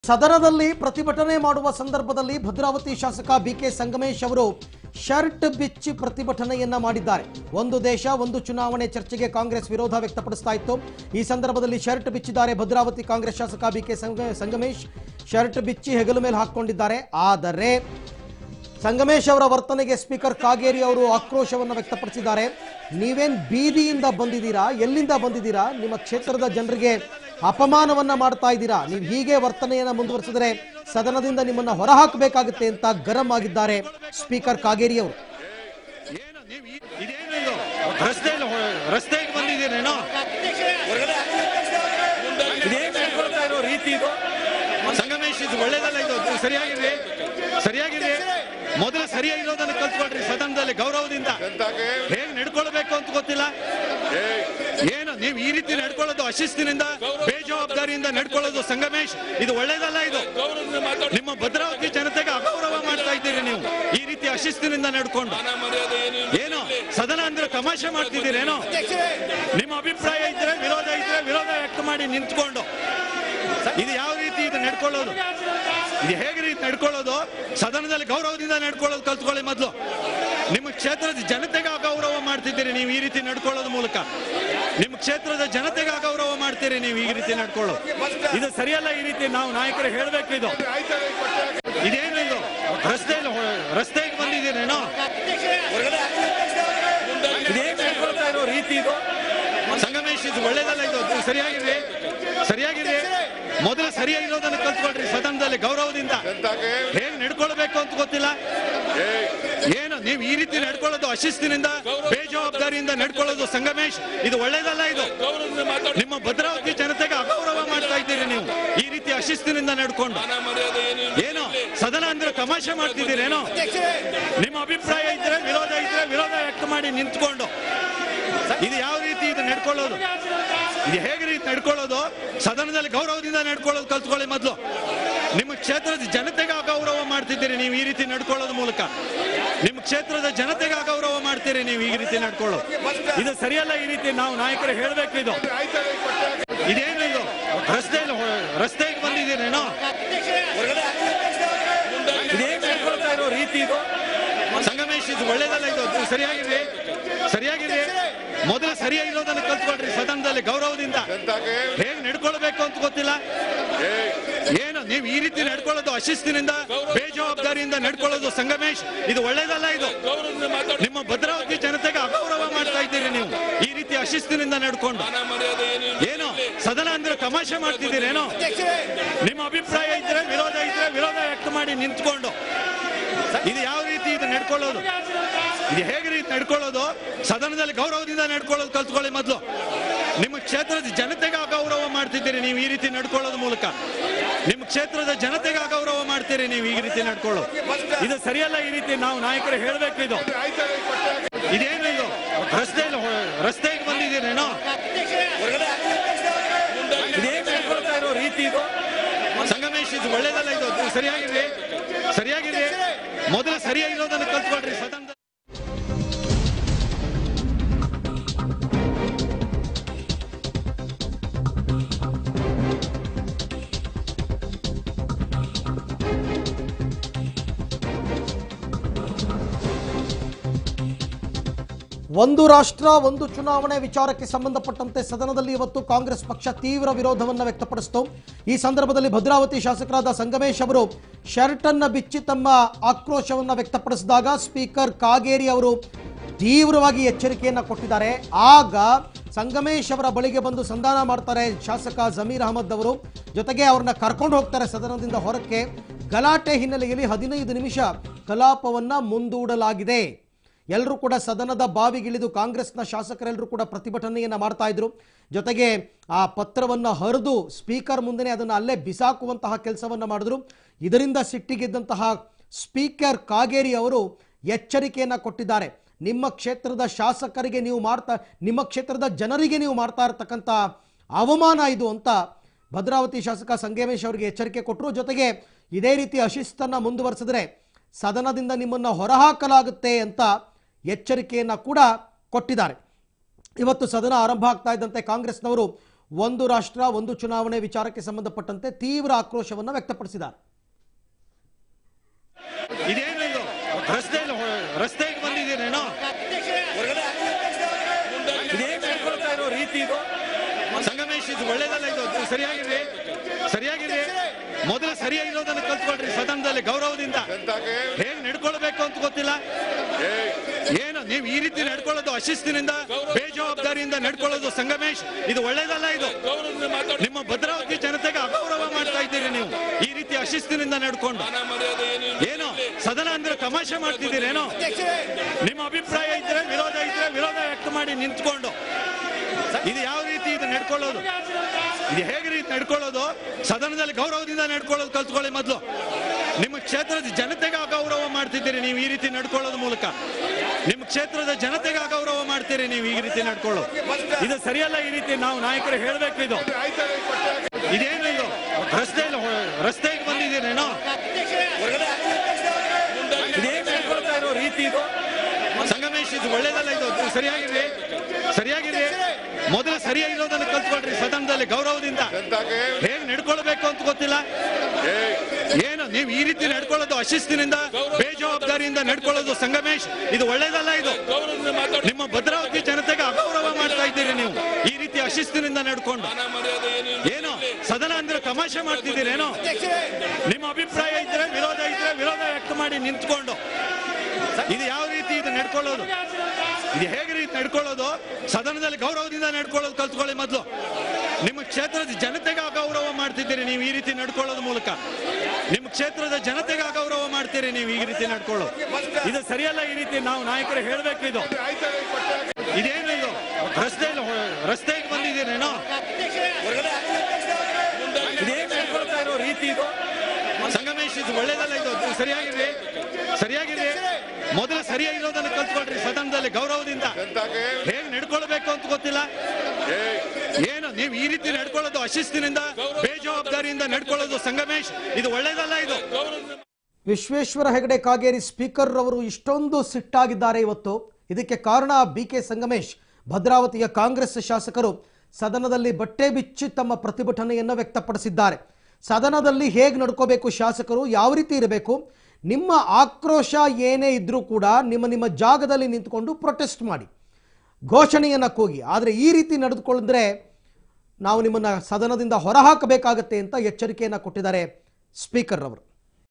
ಸದನದಲ್ಲಿ ಪ್ರತಿಭಟನೆ ಮಾಡುವ ಸಂದರ್ಭದಲ್ಲಿ ಭದ್ರಾವತಿ ಶಾಸಕ ಬಿಕೆ ಸಂಗಮೇಶ್ ಅವರು ಶರ್ಟ್ ಬಿಚ್ಚಿ ಪ್ರತಿಭಟನೆಯನ್ನ ಮಾಡಿದ್ದಾರೆ ಒಂದು ದೇಶ ಒಂದು ಚುನಾವಣೆ ಚರ್ಚೆಗೆ ಕಾಂಗ್ರೆಸ್ ವಿರೋಧ ವ್ಯಕ್ತಪಡಿಸ್ತಾ ಇತ್ತು ಈ ಸಂದರ್ಭದಲ್ಲಿ ಶರ್ಟ್ ಬಿಚ್ಚಿದ್ದಾರೆ ಭದ್ರಾವತಿ ಕಾಂಗ್ರೆಸ್ ಶಾಸಕ ಬಿಕೆ ಸಂಗಮೇಶ್ ಶರ್ಟ್ ಬಿಚ್ಚಿ ಹೆಗಲು ಮೇಲೆ ಹಾಕೊಂಡಿದ್ದಾರೆ ಆದರೆ ಸಂಗಮೇಶ್ ಅವರ ವರ್ತನೆಗೆ ಸ್ಪೀಕರ್ ಕಾಗೇರಿ ಅವರು ಆಕ್ರೋಶವನ್ನು ವ್ಯಕ್ತಪಡಿಸಿದ್ದಾರೆ ನೀವೇನ್ ಬೀದಿಯಿಂದ ಬಂದಿದ್ದೀರಾ ಎಲ್ಲಿಂದ ಬಂದಿದ್ದೀರಾ ನಿಮ್ಮ ಕ್ಷೇತ್ರದ ಜನರಿಗೆ ಅಪಮಾನವನ್ನ ಮಾಡ್ತಾ ಇದ್ದೀರಾ ನೀವು ಹೀಗೆ ವರ್ತನೆಯನ್ನ ಮುಂದುವರಿಸಿದ್ರೆ ಸದನದಿಂದ ನಿಮ್ಮನ್ನ ಹೊರಹಾಕಬೇಕಾಗುತ್ತೆ ಅಂತ ಗರಂ ಆಗಿದ್ದಾರೆ ಸ್ಪೀಕರ್ ಕಾಗೇರಿ ಅವರು ಏನು ನೀವು ಈ- ಇದೇನು ಇದು ರಸ್ತೆಯಲ್ಲಿ ಹೊ- ರಸ್ತೆಗೆ ಬಂದಿದ್ದೀರೇನೋ ಇದೇನು ನಡ್ಕೊಳ್ತಾ ಇರೋ ರೀತಿ ಇದು ಸಂಗಮೇಶ್ ಇದು ಒಳ್ಳೇದಲ್ಲ ಇದು ಇದು ಸರಿಯಾಗಿರ್ರಿ ಸರಿಯಾಗಿರ್ರಿ ಮೊದಲು ಸರಿಯಾಗಿರೋದನ್ನ ಕಲ್ತ್ಕೊಳ್ರಿ ಸದನದಲ್ಲಿ ಗೌರವದಿಂದ ಹೇಗ್ ನಡ್ಕೊಳ್ಬೇಕು ಅಂತ ಗೊತ್ತಿಲ್ಲ ಏನು ನೀವು ಈ ರೀತಿ ನಡ್ಕೊಳ್ಳೋದು ಅಶಿಸ್ತಿನಿಂದ ಬೇಜವಾಬ್ದಾರಿಯಿಂದ ನಡ್ಕೊಳ್ಳೋದು ಸಂಗಮೇಶ್ ಇದು ಒಳ್ಳೇದಲ್ಲ ಇದು ನಿಮ್ಮ ಭದ್ರಾವತಿ ಜನತೆಗೆ ಅಗೌರವ ಮಾಡ್ತಾ ಇದ್ದೀರಿ ನೀವು ಈ ರೀತಿ ಅಶಿಸ್ತಿನಿಂದ ನಡ್ಕೊಂಡು ಏನು ಸದನ ಅಂದ್ರೆ ತಮಾಷೆ ಮಾಡ್ತಿದ್ದೀರೇನೋ ನಿಮ್ಮ ಅಭಿಪ್ರಾಯ ಇದ್ರೆ ವಿರೋಧ ಇದ್ರೆ ವಿರೋಧ ವ್ಯಕ್ತ ಮಾಡಿ ನಿಂತ್ಕೊಂಡು ಇದು ಯಾವ ರೀತಿ ಇದು ನಡ್ಕೊಳ್ಳೋದು ಇದು ಹೇಗೆ ರೀತಿ ನಡ್ಕೊಳ್ಳೋದು ಸದನದಲ್ಲಿ ಗೌರವದಿಂದ ನಡ್ಕೊಳ್ಳೋದು ಕಲ್ತ್ಕೊಳ್ಳಿ ಮೊದಲು ನಿಮ್ಮ ಕ್ಷೇತ್ರದ ಜನತೆಗೆ ಅಗೌರವ ಮಾಡ್ತಿದ್ದೀರಿ ನೀವು ಈ ರೀತಿ ನಡ್ಕೊಳ್ಳೋದು ಮೂಲಕ ನಿಮ್ಮ ಕ್ಷೇತ್ರದ ಜನತೆಗೆ ಅಗೌರವ ಮಾಡ್ತೀರಿ ನೀವು ಈ ರೀತಿ ನಡ್ಕೊಳ್ಳೋದು ಇದು ಸರಿಯಲ್ಲ ಈ ರೀತಿ ನಾವು ನಾಯಕರು ಹೇಳ್ಬೇಕು ಇದು ಇದೇನು ಇದು ರಸ್ತೆಯಲ್ಲಿ ಹೊ- ರಸ್ತೆಗೆ ಬಂದಿದ್ದೀರೇನೋ ಇದೇನು ನಡ್ಕೊಳ್ತಾ ಇರೋ ರೀತಿ ಇದು ಸಂಗಮೇಶ್ ಇದು ಒಳ್ಳೇದಲ್ಲ ಇದು ಇದು ಸರಿಯಾಗಿರ್ರಿ ಸರಿಯಾಗಿರ್ರಿ ಮೊದಲು ಸರಿಯಾಗಿರೋದನ್ನ ಕಲ್ತ್ಕೊಳ್ರಿ ಸದನದಲ್ಲಿ ಗೌರವದಿಂದ ಹೇಗ್ ನಡ್ಕೊಳ್ಬೇಕು ಅಂತ ಗೊತ್ತಿಲ್ಲ ಏನು ನೀವು ಈ ರೀತಿ ನಡ್ಕೊಳ್ಳೋದು ಅಶಿಸ್ತಿನಿಂದ ಬೇಜವಾಬ್ದಾರಿಯಿಂದ ನಡ್ಕೊಳ್ಳೋದು ಸಂಗಮೇಶ್ ಇದು ಒಳ್ಳೇದಲ್ಲ ಇದು ನಿಮ್ಮ ಭದ್ರಾವತಿ ಜನತೆಗೆ ಅಗೌರವ ಮಾಡ್ತಾ ಇದ್ದೀರಿ ನೀವು ಈ ರೀತಿ ಅಶಿಸ್ತಿನಿಂದ ನಡ್ಕೊಂಡು ಏನು ಸದನ ಅಂದ್ರೆ ತಮಾಷೆ ಮಾಡ್ತಿದ್ದೀರೇನೋ ನಿಮ್ಮ ಅಭಿಪ್ರಾಯ ಇದ್ರೆ ವಿರೋಧ ಇದ್ರೆ ವಿರೋಧ ವ್ಯಕ್ತ ಮಾಡಿ ನಿಂತ್ಕೊಂಡು ಇದು ಯಾವ ರೀತಿ ಇದು ನಡ್ಕೊಳ್ಳೋದು ಇದು ಹೇಗೆ ರೀತಿ ನಡ್ಕೊಳ್ಳೋದು ಸದನದಲ್ಲಿ ಗೌರವದಿಂದ ನಡ್ಕೊಳ್ಳೋದು ಕಲ್ತ್ಕೊಳ್ಳಿ ಮೊದಲು ನಿಮ್ಮ ಕ್ಷೇತ್ರದ ಜನತೆಗೆ ಅಗೌರವ ಮಾಡ್ತಿದ್ದೀರಿ ನೀವು ಈ ರೀತಿ ನಡ್ಕೊಳ್ಳೋದು ಮೂಲಕ ನಿಮ್ಮ ಕ್ಷೇತ್ರದ ಜನತೆಗೆ ಅಗೌರವ ಮಾಡ್ತೀರಿ ನೀವು ಈ ರೀತಿ ನಡ್ಕೊಳ್ಳೋದು ಇದು ಸರಿಯಲ್ಲ ಈ ರೀತಿ ನಾವು ನಾಯಕರು ಹೇಳ್ಬೇಕು ಇದು ಇದೇನು ಇದು ರಸ್ತೆಯಲ್ಲಿ ಹೊ- ರಸ್ತೆಗೆ ಬಂದಿದ್ದೀರೇನೋ ಇದೇನು ನಡ್ಕೊಳ್ತಾ ಇರೋ ರೀತಿ ಇದು ಸಂಗಮೇಶ್ ಇದು ಒಳ್ಳೇದಲ್ಲ ಇದು ಇದು ಸರಿಯಾಗಿರ್ರಿ ಸರಿಯಾಗಿರ್ರಿ ಮೊದಲು ಸರಿಯಾಗಿರೋದನ್ನ ಕಲ್ತ್ಕೊಳ್ರಿ ಸದನದಲ್ಲಿ ಗೌರವದಿಂದ ಹೇಗ್ ನಡ್ಕೊಳ್ಬೇಕು ಅಂತ ಗೊತ್ತಿಲ್ಲ ಏನು ನೀವು ಈ ರೀತಿ ನಡ್ಕೊಳ್ಳೋದು ಅಶಿಸ್ತಿನಿಂದ ಬೇಜವಾಬ್ದಾರಿಯಿಂದ ನಡ್ಕೊಳ್ಳೋದು ಸಂಗಮೇಶ್ ಇದು ಒಳ್ಳೇದಲ್ಲ ಇದು ನಿಮ್ಮ ಭದ್ರಾವತಿ ಜನತೆಗೆ ಅಗೌರವ ಮಾಡ್ತಾ ಇದ್ದೀರಿ ನೀವು ಈ ರೀತಿ ಅಶಿಸ್ತಿನಿಂದ ನಡ್ಕೊಂಡು ಏನು ಸದನ ಅಂದ್ರೆ ತಮಾಷೆ ಮಾಡ್ತಿದ್ದೀರೇನೋ ನಿಮ್ಮ ಅಭಿಪ್ರಾಯ ಇದ್ರೆ ವಿರೋಧ ಇದ್ರೆ ವಿರೋಧ ವ್ಯಕ್ತ ಮಾಡಿ ನಿಂತ್ಕೊಂಡು ಇದು ಯಾವ ರೀತಿ ಇದು ನಡ್ಕೊಳ್ಳೋದು ಇದು ಹೇಗೆ ರೀತಿ ನಡ್ಕೊಳ್ಳೋದು ಸದನದಲ್ಲಿ ಗೌರವದಿಂದ ನಡ್ಕೊಳ್ಳೋದು ಕಲ್ತ್ಕೊಳ್ಳಿ ಮೊದಲು ನಿಮ್ಮ ಕ್ಷೇತ್ರದ ಜನತೆಗೆ ಅಗೌರವ ಮಾಡ್ತಿದ್ದೀರಿ ನೀವು ಈ ರೀತಿ ನಡ್ಕೊಳ್ಳೋದು ಮೂಲಕ ನಿಮ್ಮ ಕ್ಷೇತ್ರದ ಜನತೆಗೆ ಅಗೌರವ ಮಾಡ್ತೀರಿ ನೀವು ಈ ರೀತಿ ನಡ್ಕೊಳ್ಳೋದು ಇದು ಸರಿಯಲ್ಲ ಈ ರೀತಿ ನಾವು ನಾಯಕರು ಹೇಳ್ಬೇಕು ಇದು ಇದೇನು ಇದು ರಸ್ತೆಯಲ್ಲಿ ಹೊ- ರಸ್ತೆಗೆ ಬಂದಿದ್ದೀರೇನೋ ಇದೇನು ನಡ್ಕೊಳ್ತಾ ಇರೋ ರೀತಿ ಇದು ಸಂಗಮೇಶ್ ಇದು ಒಳ್ಳೇದಲ್ಲ ಇದು ಇದು ಸರಿಯಾಗಿರ್ರಿ ಸರಿಯಾಗಿರ್ರಿ ಮೊದಲು ಸರಿಯಾಗಿರೋದನ್ನ ಕಲ್ತ್ಕೊಳ್ರಿ ಸದನದಲ್ಲಿ ಒಂದು ರಾಷ್ಟ್ರ ಒಂದು ಚುನಾವಣೆ ವಿಚಾರಕ್ಕೆ ಸಂಬಂಧಪಟ್ಟಂತೆ ಸದನದಲ್ಲಿ ಇವತ್ತು ಕಾಂಗ್ರೆಸ್ ಪಕ್ಷ ತೀವ್ರ ವಿರೋಧವನ್ನು ವ್ಯಕ್ತಪಡಿಸಿತು ಈ ಸಂದರ್ಭದಲ್ಲಿ ಭದ್ರಾವತಿ ಶಾಸಕರಾದ ಸಂಗಮೇಶ್ ಅವರು ಶರ್ಟ್ ಅನ್ನ ಬಿಚ್ಚಿ ತಮ್ಮ ಆಕ್ರೋಶವನ್ನು ವ್ಯಕ್ತಪಡಿಸಿದಾಗ ಸ್ಪೀಕರ್ ಕಾಗೇರಿ ಅವರು ತೀವ್ರವಾಗಿ ಎಚ್ಚರಿಕೆಯನ್ನ ಕೊಟ್ಟಿದ್ದಾರೆ ಆಗ ಸಂಗಮೇಶ್ ಅವರ ಬಳಿಗೆ ಬಂದು ಸಂಧಾನ ಮಾಡ್ತಾರೆ ಶಾಸಕ ಜಮೀರ್ ಅಹಮದ್ ಅವರು ಜೊತೆಗೆ ಅವ್ರನ್ನ ಕರ್ಕೊಂಡು ಹೋಗ್ತಾರೆ ಸದನದಿಂದ ಹೊರಕ್ಕೆ ಗಲಾಟೆ ಹಿನ್ನೆಲೆಯಲ್ಲಿ ಹದಿನೈದು ನಿಮಿಷ ಕಲಾಪವನ್ನ ಮುಂದೂಡಲಾಗಿದೆ ಎಲ್ಲರೂ ಕೂಡ ಸದನದ ಬಾವಿಗಿಳಿದು ಕಾಂಗ್ರೆಸ್ನ ಶಾಸಕರೆಲ್ಲರೂ ಕೂಡ ಪ್ರತಿಭಟನೆಯನ್ನ ಮಾಡ್ತಾ ಇದ್ರು ಜೊತೆಗೆ ಆ ಪತ್ರವನ್ನ ಹರಿದು ಸ್ಪೀಕರ್ ಮುಂದೆನೆ ಅದನ್ನು ಅಲ್ಲೇ ಬಿಸಾಕುವಂತಹ ಕೆಲಸವನ್ನ ಮಾಡಿದ್ರು ಇದರಿಂದ ಸಿಟ್ಟಿಗೆದ್ದಂತಹ ಸ್ಪೀಕರ್ ಕಾಗೇರಿ ಅವರು ಎಚ್ಚರಿಕೆಯನ್ನ ಕೊಟ್ಟಿದ್ದಾರೆ ನಿಮ್ಮ ಕ್ಷೇತ್ರದ ಶಾಸಕರಿಗೆ ನೀವು ಮಾಡ್ತಾ ನಿಮ್ಮ ಕ್ಷೇತ್ರದ ಜನರಿಗೆ ನೀವು ಮಾಡ್ತಾ ಇರತಕ್ಕಂಥ ಅವಮಾನ ಇದು ಅಂತ ಭದ್ರಾವತಿ ಶಾಸಕ ಸಂಗಮೇಶ್ ಅವರಿಗೆ ಎಚ್ಚರಿಕೆ ಕೊಟ್ಟರು ಜೊತೆಗೆ ಇದೇ ರೀತಿ ಅಶಿಸ್ತನ್ನ ಮುಂದುವರೆಸಿದ್ರೆ ಸದನದಿಂದ ನಿಮ್ಮನ್ನ ಹೊರಹಾಕಲಾಗುತ್ತೆ ಅಂತ ಎಚ್ಚರಿಕೆಯನ್ನ ಕೂಡ ಕೊಟ್ಟಿದ್ದಾರೆ ಇವತ್ತು ಸದನ ಆರಂಭ ಆಗ್ತಾ ಇದ್ದಂತೆ ಕಾಂಗ್ರೆಸ್ನವರು ಒಂದು ರಾಷ್ಟ್ರ ಒಂದು ಚುನಾವಣೆ ವಿಚಾರಕ್ಕೆ ಸಂಬಂಧಪಟ್ಟಂತೆ ತೀವ್ರ ಆಕ್ರೋಶವನ್ನು ವ್ಯಕ್ತಪಡಿಸಿದ್ದಾರೆ ಇದೇನು ಇದು ರಸ್ತೆಯಲ್ಲಿ ಹೊ- ರಸ್ತೆಗೆ ಬಂದಿದ್ದೀರೇನೋ ಇದೇನು ನಡ್ಕೊಳ್ತಾ ಇರೋ ರೀತಿ ಇದು ಸಂಗಮೇಶ್ ಇದು ಒಳ್ಳೇದಲ್ಲ ಇದು ಇದು ಸರಿಯಾಗಿದೆ ಸರಿಯಾಗಿದೆ ಮೊದಲು ಸರಿಯಾಗಿರೋದನ್ನ ಕಲ್ತ್ಕೊಳ್ರಿ ಸದನದಲ್ಲಿ ಗೌರವದಿಂದ ಹೇಗ್ ನಡ್ಕೊಳ್ಬೇಕು ಅಂತ ಗೊತ್ತಿಲ್ಲ ಏನು ನೀವು ಈ ರೀತಿ ನಡ್ಕೊಳ್ಳೋದು ಅಶಿಸ್ತಿನಿಂದ ಬೇಜವಾಬ್ದಾರಿಯಿಂದ ನಡ್ಕೊಳ್ಳೋದು ಸಂಗಮೇಶ್ ಇದು ಒಳ್ಳೇದಲ್ಲ ಇದು ನಿಮ್ಮ ಭದ್ರಾವತಿ ಜನತೆಗೆ ಅಗೌರವ ಮಾಡ್ತಾ ಇದ್ದೀರಿ ನೀವು ಈ ರೀತಿ ಅಶಿಸ್ತಿನಿಂದ ನಡ್ಕೊಂಡು ಏನು ಸದನ ಅಂದ್ರೆ ತಮಾಷೆ ಮಾಡ್ತಿದ್ದೀರೇನೋ ನಿಮ್ಮ ಅಭಿಪ್ರಾಯ ಇದ್ರೆ ವಿರೋಧ ಇದ್ರೆ ವಿರೋಧ ವ್ಯಕ್ತ ಮಾಡಿ ನಿಂತ್ಕೊಂಡು ಇದು ಯಾವ ರೀತಿ ಇದು ನಡ್ಕೊಳ್ಳೋದು ಇದು ಹೇಗೆ ರೀತಿ ನಡ್ಕೊಳ್ಳೋದು ಸದನದಲ್ಲಿ ಗೌರವದಿಂದ ನಡ್ಕೊಳ್ಳೋದು ಕಲ್ತ್ಕೊಳ್ಳಿ ಮೊದಲು ನಿಮ್ಮ ಕ್ಷೇತ್ರದ ಜನತೆಗೆ ಅಗೌರವ ಮಾಡ್ತಿದ್ದೀರಿ ನೀವು ಈ ರೀತಿ ನಡ್ಕೊಳ್ಳೋದು ಮೂಲಕ ನಿಮ್ಮ ಕ್ಷೇತ್ರದ ಜನತೆಗೆ ಅಗೌರವ ಮಾಡ್ತೀರಿ ನೀವು ಈ ರೀತಿ ನಡ್ಕೊಳ್ಳೋದು ಇದು ಸರಿಯಲ್ಲ ಈ ರೀತಿ ನಾವು ನಾಯಕರು ಹೇಳ್ಬೇಕು ಇದು ಇದೇನು ಇದು ರಸ್ತೆಯಲ್ಲಿ ಹೊ- ರಸ್ತೆಗೆ ಬಂದಿದ್ದೀರೇನೋ ಇದೇನು ನಡ್ಕೊಳ್ತಾ ಇರೋ ರೀತಿ ಇದು ಸಂಗಮೇಶ್ ಇದು ಒಳ್ಳೇದಲ್ಲ ಇದು ಇದು ಸರಿಯಾಗಿದೆ ಸರಿಯಾಗಿದೆ ಮೊದಲು ಸರಿಯಾಗಿರೋದನ್ನ ಕಲ್ತ್ಕೊಳ್ರಿ ಸದನದಲ್ಲಿ ಗೌರವದಿಂದ ಹೇಗ್ ನಡ್ಕೊಳ್ಬೇಕು ಅಂತ ಗೊತ್ತಿಲ್ಲ ಏನು ನೀವು ಈ ರೀತಿ ನಡ್ಕೊಳ್ಳೋದು ಅಶಿಸ್ತಿನಿಂದ ಬೇಜವಾಬ್ದಾರಿಯಿಂದ ನಡ್ಕೊಳ್ಳೋದು ಸಂಗಮೇಶ್ ಇದು ಒಳ್ಳೇದಲ್ಲ ಇದು ನಿಮ್ಮ ಭದ್ರಾವತಿ ಜನತೆಗೆ ಅಗೌರವ ಮಾಡ್ತಾ ಇದ್ದೀರಿ ನೀವು ಈ ರೀತಿ ಅಶಿಸ್ತಿನಿಂದ ನಡ್ಕೊಂಡು ಏನು ಸದನ ಅಂದ್ರೆ ತಮಾಷೆ ಮಾಡ್ತಿದ್ದೀರೇನೋ ನಿಮ್ಮ ಅಭಿಪ್ರಾಯ ಇದ್ರೆ ವಿರೋಧ ಇದ್ರೆ ವಿರೋಧ ವ್ಯಕ್ತ ಮಾಡಿ ನಿಂತ್ಕೊಂಡು ಇದು ಯಾವ ರೀತಿ ಇದು ನಡ್ಕೊಳ್ಳೋದು ಇದು ಹೇಗೆ ರೀತಿ ನಡ್ಕೊಳ್ಳೋದು ಸದನದಲ್ಲಿ ಗೌರವದಿಂದ ನಡ್ಕೊಳ್ಳೋದು ಕಲ್ತ್ಕೊಳ್ಳಿ ಮೊದಲು ನಿಮ್ಮ ಕ್ಷೇತ್ರದ ಜನತೆಗೆ ಅಗೌರವ ಮಾಡ್ತಿದ್ದೀರಿ ನೀವು ಈ ರೀತಿ ನಡ್ಕೊಳ್ಳೋದು ಮೂಲಕ ನಿಮ್ಮ ಕ್ಷೇತ್ರದ ಜನತೆಗೆ ಅಗೌರವ ಮಾಡ್ತೀರಿ ನೀವು ಈ ರೀತಿ ನಡ್ಕೊಳ್ಳೋದು ಇದು ಸರಿಯಲ್ಲ ಈ ರೀತಿ ನಾವು ನಾಯಕರು ಹೇಳ್ಬೇಕು ಇದು ಇದೇನು ಇದು ರಸ್ತೆಯಲ್ಲಿ ಹೊ- ರಸ್ತೆಗೆ ಬಂದಿದ್ದೀರೇನೋ ಇದೇನು ನಡ್ಕೊಳ್ತಾ ಇರೋ ರೀತಿ ಇದು ಸಂಗಮೇಶ್ ಇದು ಒಳ್ಳೇದಲ್ಲ ಇದು ಇದು ಸರಿಯಾಗಿದೆ ಸರಿಯಾಗಿದೆ ಮೊದಲು ಸರಿಯಾಗಿರೋದನ್ನ ಕಲ್ತ್ಕೊಳ್ರಿ ಸದನದಲ್ಲಿ ಗೌರವದಿಂದ ಹೇಗ್ ನಡ್ಕೊಳ್ಬೇಕು ಅಂತ ಗೊತ್ತಿಲ್ಲ ಏನು ನೀವು ಈ ರೀತಿ ನಡ್ಕೊಳ್ಳೋದು ಅಶಿಸ್ತಿನಿಂದ ಬೇಜವಾಬ್ದಾರಿಯಿಂದ ನಡ್ಕೊಳ್ಳೋದು ಸಂಗಮೇಶ್ ಇದು ಒಳ್ಳೇದಲ್ಲ ಇದು ವಿಶ್ವೇಶ್ವರ ಹೆಗಡೆ ಕಾಗೇರಿ ಸ್ಪೀಕರ್ ಅವರು ಇಷ್ಟೊಂದು ಸಿಟ್ಟಾಗಿದ್ದಾರೆ ಇವತ್ತು ಇದಕ್ಕೆ ಕಾರಣ ಬಿ ಕೆ ಸಂಗಮೇಶ್ ಭದ್ರಾವತಿಯ ಕಾಂಗ್ರೆಸ್ ಶಾಸಕರು ಸದನದಲ್ಲಿ ಬಟ್ಟೆ ಬಿಚ್ಚಿ ತಮ್ಮ ಪ್ರತಿಭಟನೆಯನ್ನು ವ್ಯಕ್ತಪಡಿಸಿದ್ದಾರೆ ಸದನದಲ್ಲಿ ಹೇಗೆ ನಡ್ಕೋಬೇಕು ಶಾಸಕರು ಯಾವ ರೀತಿ ಇರಬೇಕು ನಿಮ್ಮ ಆಕ್ರೋಶ ಏನೇ ಇದ್ರೂ ಕೂಡ ನಿಮ್ಮ ನಿಮ್ಮ ಜಾಗದಲ್ಲಿ ನಿಂತ್ಕೊಂಡು ಪ್ರೊಟೆಸ್ಟ್ ಮಾಡಿ ಘೋಷಣೆಯನ್ನು ಕೂಗಿ ಆದರೆ ಈ ರೀತಿ ನಡೆದುಕೊಳ್ಳಿದ್ರೆ ನಾವು ನಿಮ್ಮನ್ನು ಸದನದಿಂದ ಹೊರಹಾಕಬೇಕಾಗತ್ತೆ ಅಂತ ಎಚ್ಚರಿಕೆಯನ್ನು ಕೊಟ್ಟಿದ್ದಾರೆ ಸ್ಪೀಕರ್ ಅವರು